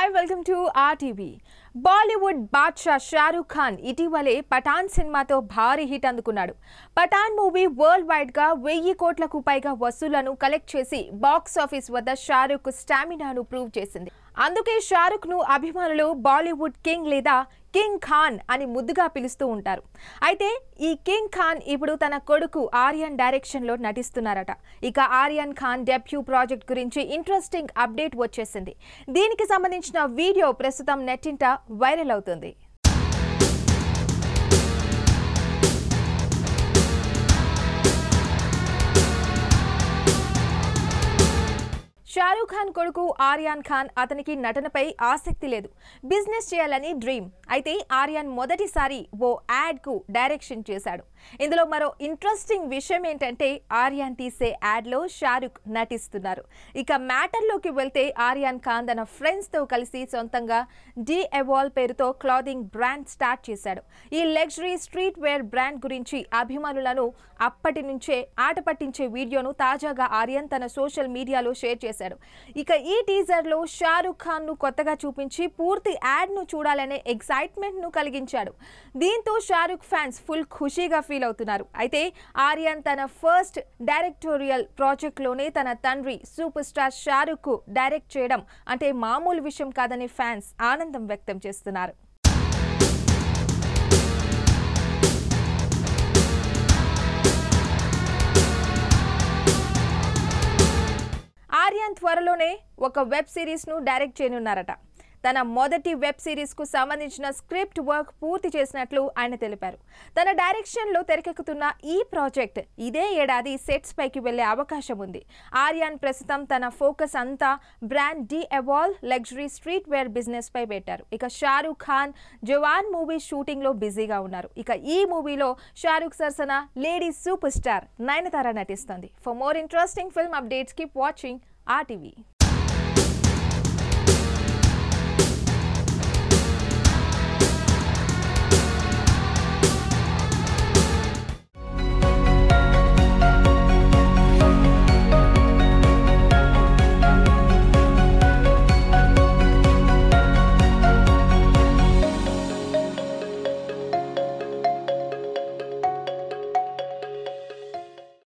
hi welcome to RTV Bollywood Badshah Shah Rukh Khan ఇటీవలే పఠాన్ సినిమాతో భారీ హిట్ అందుకున్నాడు పఠాన్ మూవీ వరల్డ్ వైడ్ గా వెయ్యి కోట్లకు పైగా వసూళ్లను కలెక్ట్ చేసి బాక్స్ ఆఫీస్ వద్ద షారూక్ స్టామినాను ప్రూవ్ చేసింది అందుకే షారూక్ ను అభిమానులు బాలీవుడ్ కింగ్ లేదా కింగ్ ఖాన్ అని ముద్దుగా పిలుస్తూ ఉంటారు అయితే ఈ కింగ్ ఖాన్ ఇప్పుడు తన కొడుకు ఆర్యన్ డైరెక్షన్ లో నటిస్తున్నారట ఇక ఆర్యన్ ఖాన్ డెబ్యూ ప్రాజెక్ట్ గురించి ఇంట్రెస్టింగ్ అప్డేట్ వచ్చేసింది దీనికి సంబంధించిన వీడియో ప్రస్తుతం నెట్టింట వైరల్ అవుతుంది షారూక్ ఖాన్ కొడుకు ఆర్యాన్ ఖాన్ అతనికి నటనపై ఆసక్తి లేదు బిజినెస్ చేయాలని డ్రీమ్ అయితే ఆర్యాన్ మొదటిసారి ఓ యాడ్ కు డైరెక్షన్ చేశాడు ఇందులో మరో ఇంట్రెస్టింగ్ విషయం ఏంటంటే ఆర్యాన్ తీసే యాడ్ లో షారూక్ నటిస్తున్నారు ఇక మ్యాటర్లోకి వెళ్తే ఆర్యాన్ ఖాన్ తన ఫ్రెండ్స్ తో కలిసి సొంతంగా డి ఎవాల్ పేరుతో క్లాదింగ్ బ్రాండ్ స్టార్ట్ చేశాడు ఈ లగ్జరీ స్ట్రీట్ వేర్ బ్రాండ్ గురించి అభిమానులను అప్పటి నుంచే ఆట పట్టించే వీడియోను తాజాగా ఆర్యన్ తన సోషల్ మీడియాలో షేర్ చేశాడు ఇక ఈ టీజర్ లో షారూక్ ఖాన్ ను కొత్తగా చూపించి పూర్తి యాడ్ ను చూడాలనే ఎక్సైట్మెంట్ ను కలిగించాడు దీంతో షారూక్ ఫ్యాన్స్ ఫుల్ ఖుషీగా ఫీల్ అవుతున్నారు అయితే ఆర్యన్ తన ఫస్ట్ డైరెక్టోరియల్ ప్రాజెక్ట్ లోనే తన తండ్రి సూపర్ స్టార్ షారూక్ కు డైరెక్ట్ చేయడం అంటే మామూలు విషయం కాదని ఫ్యాన్స్ ఆనందం వ్యక్తం చేస్తున్నారు ఆర్యన్ త్వరలోనే ఒక వెబ్ సిరీస్ ను డైరెక్ట్ చేయనున్నారట తన మొదటి వెబ్ సిరీస్ కు సంబంధించిన స్క్రిప్ట్ వర్క్ పూర్తి చేసినట్లు ఆయన తెలిపారు తన డైరెక్షన్ లో తెరకెక్కుతున్న ఈ ప్రాజెక్ట్ ఇదే ఏడాది సెట్స్ పైకి వెళ్లే అవకాశం ఉంది ఆర్యాన్ ప్రస్తుతం తన ఫోకస్ అంతా brand D'Yavol luxury street wear business పై పెట్టారు ఇక షారూక్ ఖాన్ జవాన్ మూవీ షూటింగ్ లో బిజీగా ఉన్నారు ఇక ఈ మూవీలో షారూక్ సరసన లేడీ సూపర్ స్టార్ నయనతార నటిస్తుంది for more interesting film updates keep watching RTV